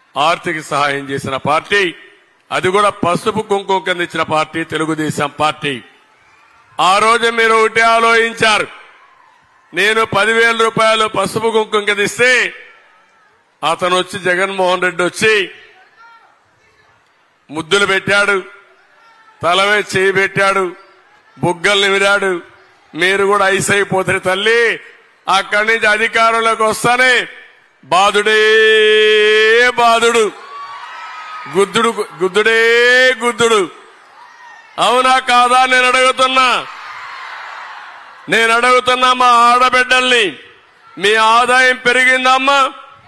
ఆర్థిక సహాయం చేసిన పార్టీ అది కూడా పసుపు కుంకుమ కింద ఇచ్చిన పార్టీ తెలుగుదేశం పార్టీ ఆ రోజు మీరు ఒకటి ఆలోచించారు నేను పదివేల రూపాయలు పసుపు కుంకుమ కింద ఇస్తే అతను వచ్చి జగన్మోహన్ రెడ్డి వచ్చి ముద్దులు పెట్టాడు తలవే చేయి పెట్టాడు బుగ్గల్ని విరాడు మీరు కూడా ఐస్ అయిపోతారు తల్లి అక్కడి నుంచి అధికారంలోకి వస్తానే బాధుడే బాధుడు గుద్దుడు గుద్దుడే గుద్దుడు అవునా కాదా నేను అడుగుతున్నా నేను అడుగుతున్నా మా ఆడబిడ్డల్ని మీ ఆదాయం పెరిగిందమ్మా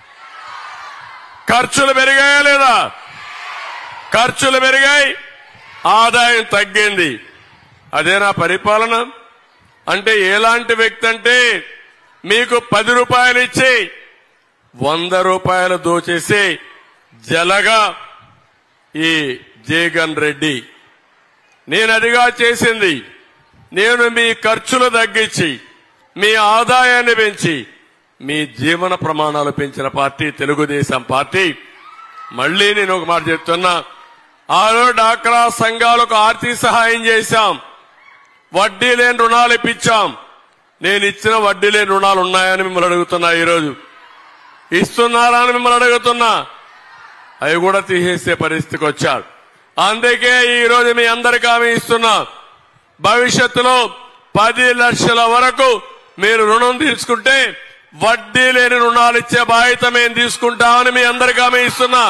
ఖర్చులు పెరిగాయా లేదా ఖర్చులు పెరిగాయి ఆదాయం తగ్గింది అదే నా పరిపాలన అంటే ఎలాంటి వ్యక్తి అంటే మీకు పది రూపాయలు ఇచ్చి వంద రూపాయలు దోచేసి జలగా ఈ జగన్ రెడ్డి నేను అదిగా చేసింది నేను మీ ఖర్చులు తగ్గించి మీ ఆదాయాన్ని పెంచి మీ జీవన ప్రమాణాలు పెంచిన పార్టీ తెలుగుదేశం పార్టీ మళ్ళీ నేను ఒక మాట చెప్తున్నా ఆరో డాక్రా సంఘాలకు ఆర్థిక సహాయం చేశాం వడ్డీ లేని రుణాలు ఇప్పించాం నేను ఇచ్చిన వడ్డీ లేని రుణాలు ఉన్నాయని మిమ్మల్ని అడుగుతున్నా ఈరోజు ఇస్తున్నారా అని మిమ్మల్ని అడుగుతున్నా అవి కూడా తీసేసే పరిస్థితికి వచ్చారు అందుకే ఈ రోజు మీ అందరికీ హామీ ఇస్తున్నా భవిష్యత్తులో పది లక్షల వరకు మీరు రుణం తీసుకుంటే వడ్డీ లేని రుణాలు ఇచ్చే బాధ్యత మేము తీసుకుంటామని మీ అందరికీ హామీ ఇస్తున్నా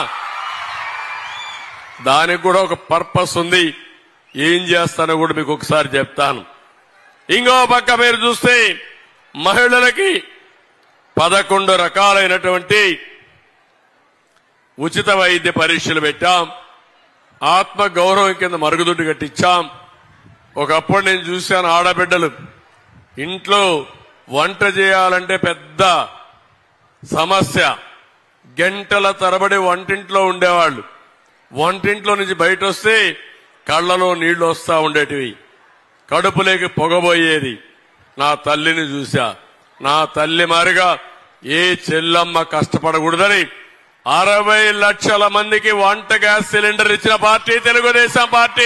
దానికి కూడా ఒక పర్పస్ ఉంది ఏం చేస్తానో కూడా మీకు ఒకసారి చెప్తాను ఇంకో పక్క మీరు చూస్తే మహిళలకి పదకొండు రకాలైనటువంటి ఉచిత వైద్య పరీక్షలు పెట్టాం ఆత్మ గౌరవం కింద మరుగుదొడ్డు కట్టించాం ఒకప్పుడు నేను చూశాను ఆడబిడ్డలు ఇంట్లో వంట చేయాలంటే పెద్ద సమస్య గంటల తరబడి వంటింట్లో ఉండేవాళ్ళు వంటింట్లో నుంచి బయట వస్తే కళ్ళలో నీళ్లు వస్తా ఉండేటివి కడుపులోకి పొగబోయేది నా తల్లిని చూశా నా తల్లి మారిగా ఏ చెల్లమ్మ కష్టపడకూడదని అరవై లక్షల మందికి వంట గ్యాస్ సిలిండర్ ఇచ్చిన పార్టీ తెలుగుదేశం పార్టీ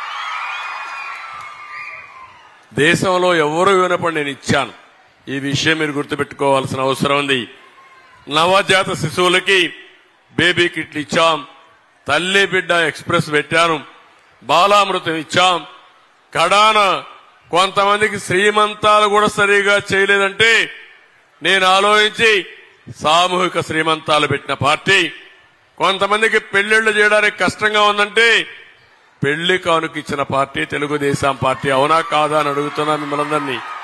దేశంలో ఎవరు వినపడి నేను ఇచ్చాను ఈ విషయం మీరు గుర్తుపెట్టుకోవాల్సిన అవసరం ఉంది నవజాత శిశువులకి బేబీ కిట్లు ఇచ్చాం తల్లి బిడ్డ ఎక్స్ప్రెస్ పెట్టాను బాలామృతం ఇచ్చాం కడాన కొంతమందికి శ్రీమంతాలు కూడా సరిగా చేయలేదంటే నేను ఆలోచించి సామూహిక శ్రీమంతాలు పెట్టిన పార్టీ కొంతమందికి పెళ్లిళ్లు చేయడానికి కష్టంగా ఉందంటే పెళ్లి కానుక ఇచ్చిన పార్టీ తెలుగుదేశం పార్టీ అవునా కాదా అని అడుగుతున్నా మిమ్మల్ని అందరినీ